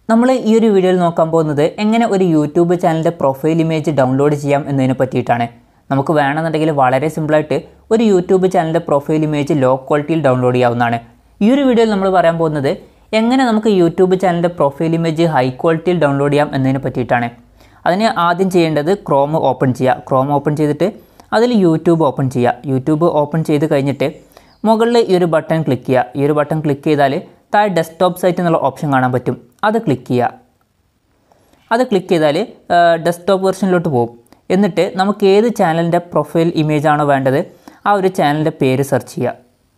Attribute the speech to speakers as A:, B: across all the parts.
A: നമ്മൾ ഈ ഒരു വീഡിയോയിൽ നോക്കാൻ പോകുന്നത് എങ്ങനെ ഒരു യൂട്യൂബ് ചാനലിൻ്റെ പ്രൊഫൈൽ ഇമേജ് ഡൗൺലോഡ് ചെയ്യാം എന്നതിനെ പറ്റിയിട്ടാണ് നമുക്ക് വേണമെന്നുണ്ടെങ്കിൽ വളരെ സിമ്പിളായിട്ട് ഒരു യൂട്യൂബ് ചാനലിൻ്റെ പ്രൊഫൈൽ ഇമേജ് ലോ ക്വാളിറ്റിയിൽ ഡൗൺലോഡ് ചെയ്യാവുന്നതാണ് ഈ ഒരു വീഡിയോയിൽ നമ്മൾ പറയാൻ പോകുന്നത് എങ്ങനെ നമുക്ക് യൂട്യൂബ് ചാനലിൻ്റെ പ്രൊഫൈൽ ഇമേജ് ഹൈ ക്വാളിറ്റിയിൽ ഡൗൺലോഡ് ചെയ്യാം എന്നതിനെ പറ്റിയിട്ടാണ് അതിന് ആദ്യം ചെയ്യേണ്ടത് ക്രോം ഓപ്പൺ ചെയ്യുക ക്രോം ഓപ്പൺ ചെയ്തിട്ട് അതിൽ യൂട്യൂബ് ഓപ്പൺ ചെയ്യുക യൂട്യൂബ് ഓപ്പൺ ചെയ്ത് കഴിഞ്ഞിട്ട് മുകളിൽ ഈ ഒരു ബട്ടൺ ക്ലിക്ക് ചെയ്യുക ഈ ഒരു ബട്ടൺ ക്ലിക്ക് ചെയ്താൽ താഴെ ഡെസ്ക്ടോപ്പ് സൈറ്റ് എന്നുള്ള ഓപ്ഷൻ കാണാൻ പറ്റും അത് ക്ലിക്ക് ചെയ്യുക അത് ക്ലിക്ക് ചെയ്താൽ ഡെസ്ക്ടോപ്പ് വെർഷനിലോട്ട് പോകും എന്നിട്ട് നമുക്ക് ഏത് ചാനലിൻ്റെ പ്രൊഫൈൽ ഇമേജ് ആണോ വേണ്ടത് ആ ഒരു ചാനലിൻ്റെ പേര് സെർച്ച് ചെയ്യുക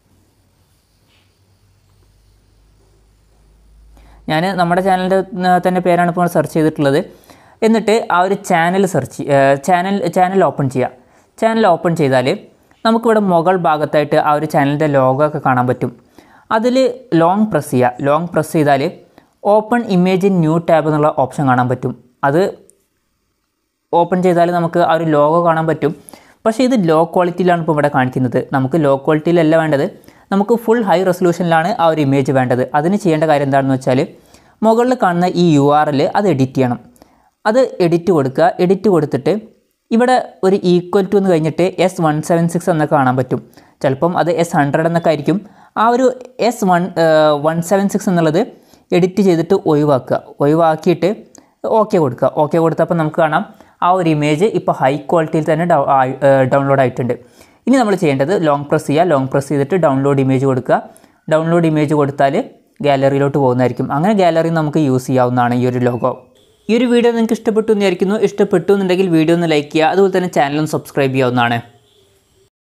A: ഞാൻ നമ്മുടെ ചാനലിൻ്റെ തന്നെ പേരാണ് ഇപ്പോൾ സെർച്ച് ചെയ്തിട്ടുള്ളത് എന്നിട്ട് ആ ഒരു channel search channel channel open ചെയ്യുക ചാനൽ ഓപ്പൺ ചെയ്താൽ നമുക്കിവിടെ മുകൾ ഭാഗത്തായിട്ട് ആ ഒരു ചാനലിൻ്റെ ലോഗോ ഒക്കെ കാണാൻ പറ്റും അതിൽ ലോങ് പ്രസ് ചെയ്യുക ലോങ് പ്രസ് ചെയ്താൽ open image in new tab എന്നുള്ള ഓപ്ഷൻ കാണാൻ പറ്റും അത് ഓപ്പൺ ചെയ്താൽ നമുക്ക് ആ ഒരു ലോഗോ കാണാൻ പറ്റും പക്ഷേ ഇത് ലോ ക്വാളിറ്റിയിലാണ് ഇപ്പോൾ ഇവിടെ കാണിക്കുന്നത് നമുക്ക് ലോ ക്വാളിറ്റിയിലല്ല വേണ്ടത് നമുക്ക് ഫുൾ ഹൈ റെസൊല്യൂഷനിലാണ് ആ ഒരു ഇമേജ് വേണ്ടത് അതിന് ചെയ്യേണ്ട കാര്യം എന്താണെന്ന് വെച്ചാൽ മുകളിൽ കാണുന്ന ഈ യു ആർ എൽ അത് എഡിറ്റ് ചെയ്യണം അത് എഡിറ്റ് കൊടുക്കുക എഡിറ്റ് കൊടുത്തിട്ട് ഇവിടെ ഒരു ഈക്വൽ ടു എന്ന് കഴിഞ്ഞിട്ട് എസ് വൺ സെവൻ സിക്സ് എന്നൊക്കെ കാണാൻ പറ്റും ചിലപ്പം അത് എസ് ഹൺഡ്രഡ് എന്നൊക്കെ ആയിരിക്കും ആ ഒരു S one one seven six എന്നുള്ളത് എഡിറ്റ് ചെയ്തിട്ട് ഒഴിവാക്കുക ഒഴിവാക്കിയിട്ട് ഓക്കെ കൊടുക്കുക ഓക്കെ കൊടുത്തപ്പോൾ നമുക്ക് കാണാം ആ ഒരു ഇമേജ് ഇപ്പോൾ ഹൈ ക്വാളിറ്റിയിൽ തന്നെ ഡൗൺലോഡ് ആയിട്ടുണ്ട് ഇനി നമ്മൾ ചെയ്യേണ്ടത് ലോങ് പ്രസ് ചെയ്യുക ലോങ് പ്രസ് ചെയ്തിട്ട് ഡൗൺലോഡ് ഇമേജ് കൊടുക്കുക ഡൗൺലോഡ് ഇമേജ് കൊടുത്താൽ ഗാലറിയിലോട്ട് പോകുന്നതായിരിക്കും അങ്ങനെ ഗാലറി നമുക്ക് യൂസ് ചെയ്യാവുന്നതാണ് ഈ ഒരു ലോഗോ ഈ ഒരു വീഡിയോ നിങ്ങൾക്ക് ഇഷ്ടപ്പെട്ടു എന്ന് വിചാരിക്കുന്നു ഇഷ്ടപ്പെട്ടു എന്നുണ്ടെങ്കിൽ വീഡിയോ ഒന്ന് ലൈക്ക് ചെയ്യുക അതുപോലെ തന്നെ ചാനലും സബ്സ്ക്രൈബ് ചെയ്യാവുന്നതാണ്